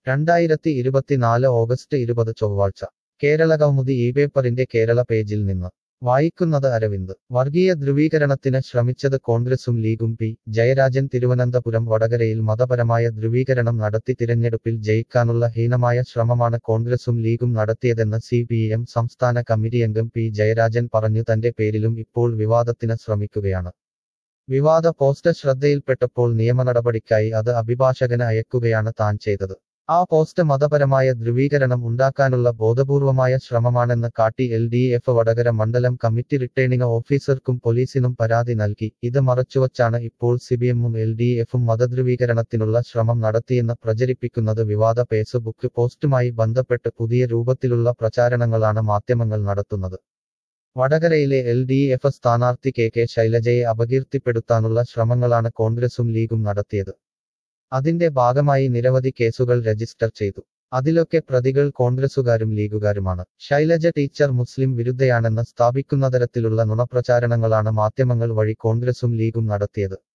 രണ്ടായിരത്തി ഇരുപത്തിനാല് ഓഗസ്റ്റ് ഇരുപത് ചൊവ്വാഴ്ച കേരള കൗമുദി ഈ പേപ്പറിന്റെ കേരള പേജിൽ നിന്ന് വായിക്കുന്നത് അരവിന്ദ് വർഗീയ ധ്രുവീകരണത്തിന് ശ്രമിച്ചത് കോൺഗ്രസും ലീഗും പി ജയരാജൻ തിരുവനന്തപുരം വടകരയിൽ മതപരമായ ധ്രുവീകരണം നടത്തി തിരഞ്ഞെടുപ്പിൽ ജയിക്കാനുള്ള ഹീനമായ ശ്രമമാണ് കോൺഗ്രസും ലീഗും നടത്തിയതെന്ന് സി പി എം സംസ്ഥാന കമ്മിറ്റിയംഗം പി ജയരാജൻ പറഞ്ഞു തന്റെ പേരിലും ഇപ്പോൾ വിവാദത്തിന് ശ്രമിക്കുകയാണ് വിവാദ പോസ്റ്റ് ശ്രദ്ധയിൽപ്പെട്ടപ്പോൾ നിയമനടപടിക്കായി അത് അഭിഭാഷകന് അയക്കുകയാണ് താൻ ചെയ്തത് ആ പോസ്റ്റ് മതപരമായ ധ്രുവീകരണം ഉണ്ടാക്കാനുള്ള ബോധപൂർവമായ ശ്രമമാണെന്ന് കാട്ടി എൽ ഡി എഫ് വടകര മണ്ഡലം കമ്മിറ്റി റിട്ടേണിംഗ് ഓഫീസർക്കും പോലീസിനും പരാതി നൽകി ഇത് മറച്ചുവച്ചാണ് ഇപ്പോൾ സിബിഎമ്മും എൽ ഡി എഫും മതധ്രുവീകരണത്തിനുള്ള ശ്രമം നടത്തിയെന്ന് പ്രചരിപ്പിക്കുന്നത് വിവാദ ഫേസ്ബുക്ക് പോസ്റ്റുമായി ബന്ധപ്പെട്ട് പുതിയ രൂപത്തിലുള്ള പ്രചാരണങ്ങളാണ് മാധ്യമങ്ങൾ നടത്തുന്നത് വടകരയിലെ എൽ ഡി എഫ് സ്ഥാനാർത്ഥി കെ കെ ശൈലജയെ അപകീർത്തിപ്പെടുത്താനുള്ള ശ്രമങ്ങളാണ് കോൺഗ്രസും ലീഗും നടത്തിയത് അതിന്റെ ഭാഗമായി നിരവധി കേസുകൾ രജിസ്റ്റർ ചെയ്തു അതിലൊക്കെ പ്രതികൾ കോൺഗ്രസുകാരും ലീഗുകാരുമാണ് ശൈലജ ടീച്ചർ മുസ്ലിം വിരുദ്ധയാണെന്ന് സ്ഥാപിക്കുന്ന തരത്തിലുള്ള നുണപ്രചാരണങ്ങളാണ് മാധ്യമങ്ങൾ വഴി കോൺഗ്രസും ലീഗും നടത്തിയത്